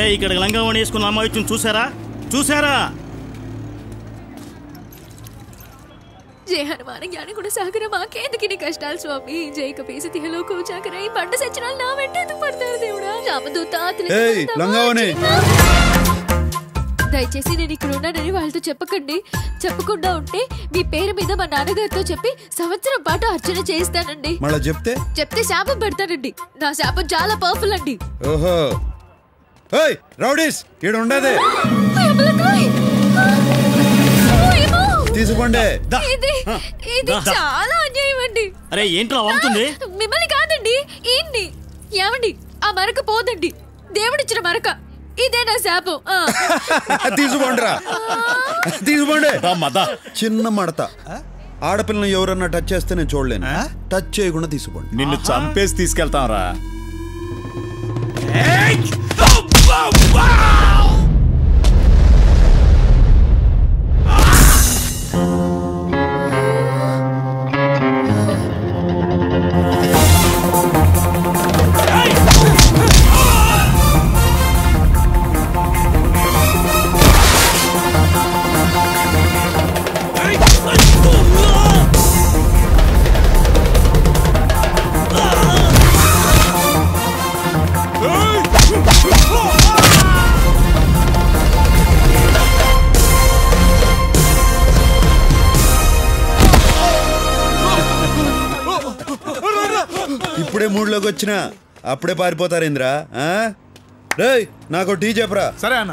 ఇక్కడ లంగావణి వేసుకున్న అమ్మాయి చూసారా చూసారా జయ హనుమాన జ్ఞాని కూడా సాగర మాకేందుకు ఇన్ని కష్టాలు స్వామి జై కపీసి తిహలోకు చాకర ఈ పంట సచ్చినాలు నా వెంట ఎందుకు పడతారు దేవుడా రామదూత అతని ఏయ్, లంగావోని. దయచేసి నేను ఇక్కడ ఉన్నానని వాళ్ళతో చెప్పకండి చెప్పకుండా ఉంటే మీ పేరు మీద మా నాన్నగారితో చెప్పి సంవత్సరం పాటు అర్చన చేయిస్తానండి మళ్ళా చెప్తే చెప్తే శాపం పెడతానండి నా శాపం చాలా పవర్ఫుల్ అండి ఓహో ఏయ్ రౌడీస్ ఈడ ఉండదే అమలకాయ్! ఓయమ్మో! తీసుకోండి ఇది ఇది దా. చాలా అన్యాయం అండి అరే ఏంట్రా అవుతుంది మిమ్మల్ని కాదండి ఏంటి ఏమండి ఆ మరక పోదండి దేవుడిచ్చిన మరక ఇదే నా శాపం ఆ. తీసుకోండిరా తీసుకోండి మదా చిన్న మడత ఆడపిల్లని ఎవరన్నా టచ్ చేస్తే నేను చూడలేను టచ్ చేయకుండా తీసుకోండి నిన్ను చంపేసి తీసుకెళ్తాం రా ఇప్పుడే మూడులోకి వచ్చినా అప్పుడే పారిపోతారు ఇంద్రా రేయ్ నాకు టీ చెప్పరా సరే అన్న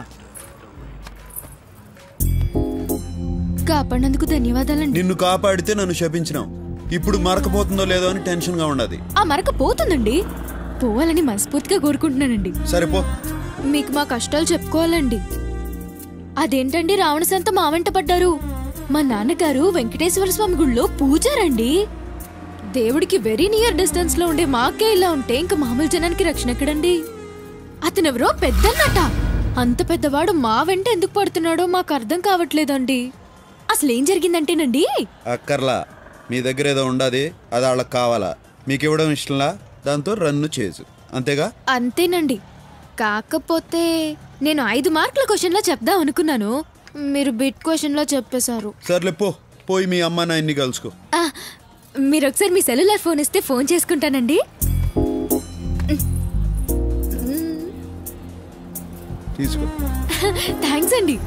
కాపాడినందుకు ధన్యవాదాలండి నిన్ను కాపాడితే నన్ను శపించినావు ఇప్పుడు మరకపోతుందో లేదో అని టెన్షన్ గా ఉన్నది ఆ మరక పోతుందండి పోవాలని మనస్ఫూర్తిగా కోరుకుంటున్నానండి సరిపో మీకు మా కష్టాలు చెప్పుకోవాలండి అదేంటండి రావణ సంత మా వెంట పడ్డారు మా నాన్నగారు వెంకటేశ్వర స్వామి గుళ్ళో పూజారండి దేవుడికి వెరీ నియర్ డిస్టెన్స్ లో ఉండే మాకే ఇలా ఉంటే ఇంకా మామూలు జనానికి రక్షణ ఎక్కడండి అతనెవరో పెద్దన్నట అంత పెద్దవాడు మా వెంట ఎందుకు పడుతున్నాడో మాకు అర్థం కావట్లేదండి అసలు ఏం జరిగిందంటేనండి అక్కర్లా మీ దగ్గర ఏదో ఉండదు అది వాళ్ళకి కావాలా మీకు ఇవ్వడం ఇష్టంలా దాంతో రన్ను చేసు అంతేగా అంతేనండి కాకపోతే నేను ఐదు మార్కుల క్వశ్చన్లో చెప్దాం అనుకున్నాను మీరు బిట్ క్వశ్చన్లో చెప్పేశారు సర్లే పో పోయి మీ అమ్మ నాయన్ని కలుసుకో ఆ, మీరు ఒకసారి మీ సెల్యులార్ ఫోన్ ఇస్తే ఫోన్ చేసుకుంటానండి తీసుకో థ్యాంక్స్ అండి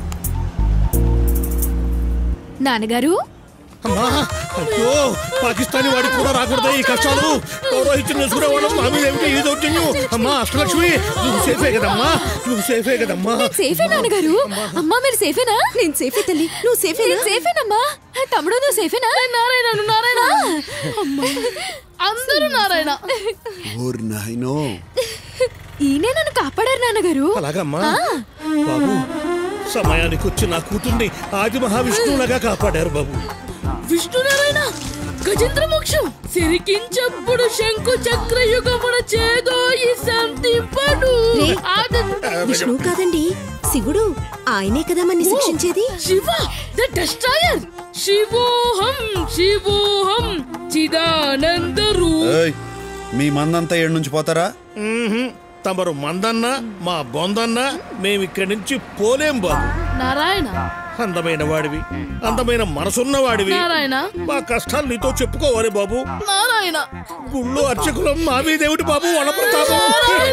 నాన్నగారు అమ్మా అయ్యో పాకిస్తానీ వాడికి కూడా రాకూడదు ఈ కష్టాలు పౌరోహిత్యం చేసుకునే వాళ్ళం మా మీద ఏమిటో ఈ దౌర్జన్యం అమ్మా అష్టలక్ష్మి నువ్వు సేఫే కదమ్మా నువ్వు సేఫే కదమ్మా నేను సేఫే నాన్నగారు అమ్మా మీరు సేఫేనా నేను సేఫే తల్లి నువ్వు సేఫే నేను సేఫేనమ్మా తమ్ముడు నువ్వు సేఫేనా నారాయణ నువ్వు నారాయణ అందరూ నారాయణ ఓరి నాయనో ఈయనే నన్ను కాపాడారు నాన్నగారు అలాగమ్మా బాబు సమయానికి వచ్చి నా కూతుర్ని ఆది మహావిష్ణువులాగా కాపాడారు బాబు విష్ణునారాయణ గజేంద్ర మోక్షం సిరికించప్పుడు శంకు చక్ర యుగమున చేదో ఈ సంతింపడు విష్ణువు కాదండి శివుడు ఆయనే కదా మన్ని శిక్షించేది శివ ద డెస్ట్రాయర్ శివోహం శివోహం చిదానంద రూప ఏయ్ మీ మందంతా ఏడు నుంచి పోతారా మ్మ్హ్మ్. తమరు మందన్న మా బొందన్న మేము ఇక్కడి నుంచి పోలేం బాబు నారాయణ అందమైన వాడివి అందమైన మనసున్న వాడివి నారాయణ మా కష్టాలు నీతో చెప్పుకోవాలి బాబు నారాయణ గుళ్ళో అర్చకులం మా మీదేమిటి బాబు వాళ్ళ ప్రతాపం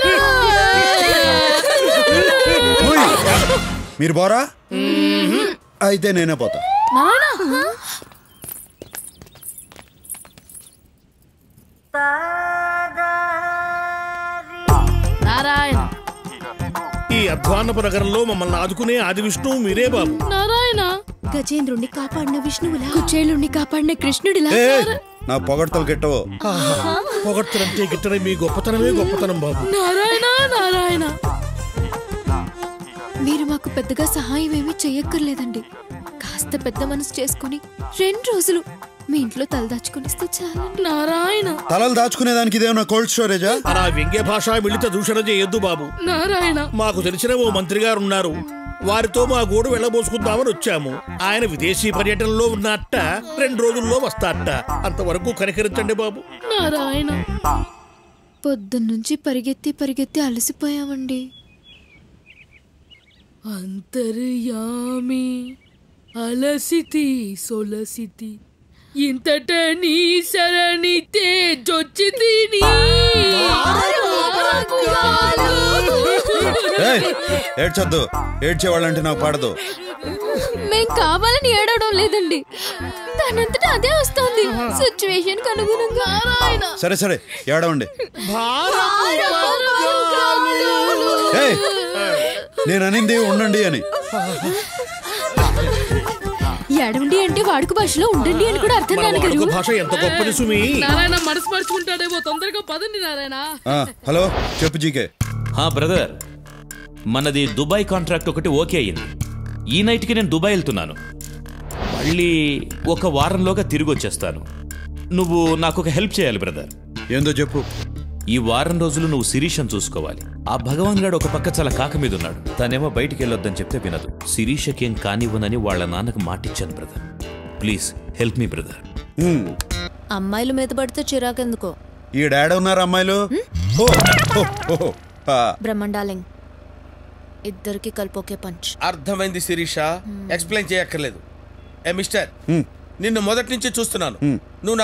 ఓయ్! మీరు పోరా అయితే నేనే పోతా నారాయణ నారాయణ ఈ అధ్వాన్నపు నగరంలో మమ్మల్ని ఆదుకునే ఆది విష్ణువు మీరే బాబు నారాయణ గజేంద్రుణ్ణి కాపాడిన విష్ణువులా కుచేలుణ్ణి కాపాడిన కృష్ణుడిలా ఏయ్! నా పొగడ్తలు గిట్టవో పొగడ్తలంటే గిట్టని మీ గొప్పతనమే గొప్పతనం బాబు నారాయణ నారాయణ మీరు మాకు పెద్దగా సహాయం ఏమీ చెయ్యక్కర్లేదండి కాస్త పెద్ద మనసు చేసుకుని రెండు రోజులు మీ ఇంట్లో తలదాచుకునిస్తే చాలా నారాయణ తలలు దాచుకునేదానికి ఇదేమన్నా కోల్డ్ స్టోరేజా అలా వ్యంగ్య భాష మిళిత దూషణ చేయొద్దు బాబు నారాయణ మాకు తెలిసిన ఓ మంత్రి గారు ఉన్నారు వారితో మా గోడు వెళ్ళబోసుకుందామని వచ్చాము ఆయన విదేశీ పర్యటనలో ఉన్నట్ట రెండు రోజుల్లో వస్తాట అంతవరకు కనికరించండి బాబు నారాయణ పొద్దున్నుంచి పరిగెత్తి పరిగెత్తి అలసిపోయామండి అంతర్యామి అలసితి సొలసితి ఇంతట నీ శరణి తేజొచ్చితి నీ ఏయ్, ఏడ్చొద్దు ఏడ్చేవాళ్ళంటే నాకు పడదు మేం కావాలని ఏడవడం లేదండి తనంతటా అదే వస్తుంది సిచ్యువేషన్ అనుగుణంగా సరే సరే ఏడవండి ఏయ్, నేను అనింది ఉండండి అని ఏడవండి అంటే వాడుక భాషలో ఉండండి అని కూడా అర్థం మన నాన్నగారు వాడుక భాష ఎంత గొప్పది సుమి నారాయణ మనసు మర్చుకుంటాడేమో తొందరగా పదండి నారాయణ ఆ, హలో చెప్పు జీకే హా బ్రదర్ మనది దుబాయ్ కాంట్రాక్ట్ ఒకటి ఓకే అయింది ఈ నైట్కి నేను దుబాయ్ వెళ్తున్నాను మళ్ళీ ఒక వారంలోగా తిరిగి వచ్చేస్తాను నువ్వు నాకు ఒక హెల్ప్ చేయాలి బ్రదర్ ఏందో చెప్పు ఈ వారం రోజులు నువ్వు శిరీషను చూసుకోవాలి ఆ భగవాన్ గాడు ఒక పక్క చాలా కాక మీద ఉన్నాడు తనేమో బయటికి వెళ్ళొద్దని చెప్తే వినదు శిరీషకేం కానివ్వనని వాళ్ళ నాన్నకు మాటిచ్చాను brother please help me brother hmm. అమ్మాయిల మీద పడితే చిరాకెందుకో ఈ డాడ్ ఉన్నారు అమ్మాయిలు ఓ, ఓ, ఓ, ఆ, బ్రహ్మండాలింగ్ ఇద్దరికి కలిపి ఒకే పంచ్ అర్థమైంది శిరీష ఎక్స్ప్లెయిన్ చేయక్కర్లేదు ఏ మిస్టర్ నిన్ను మొదటి నుంచి చూస్తున్నాను నువ్వు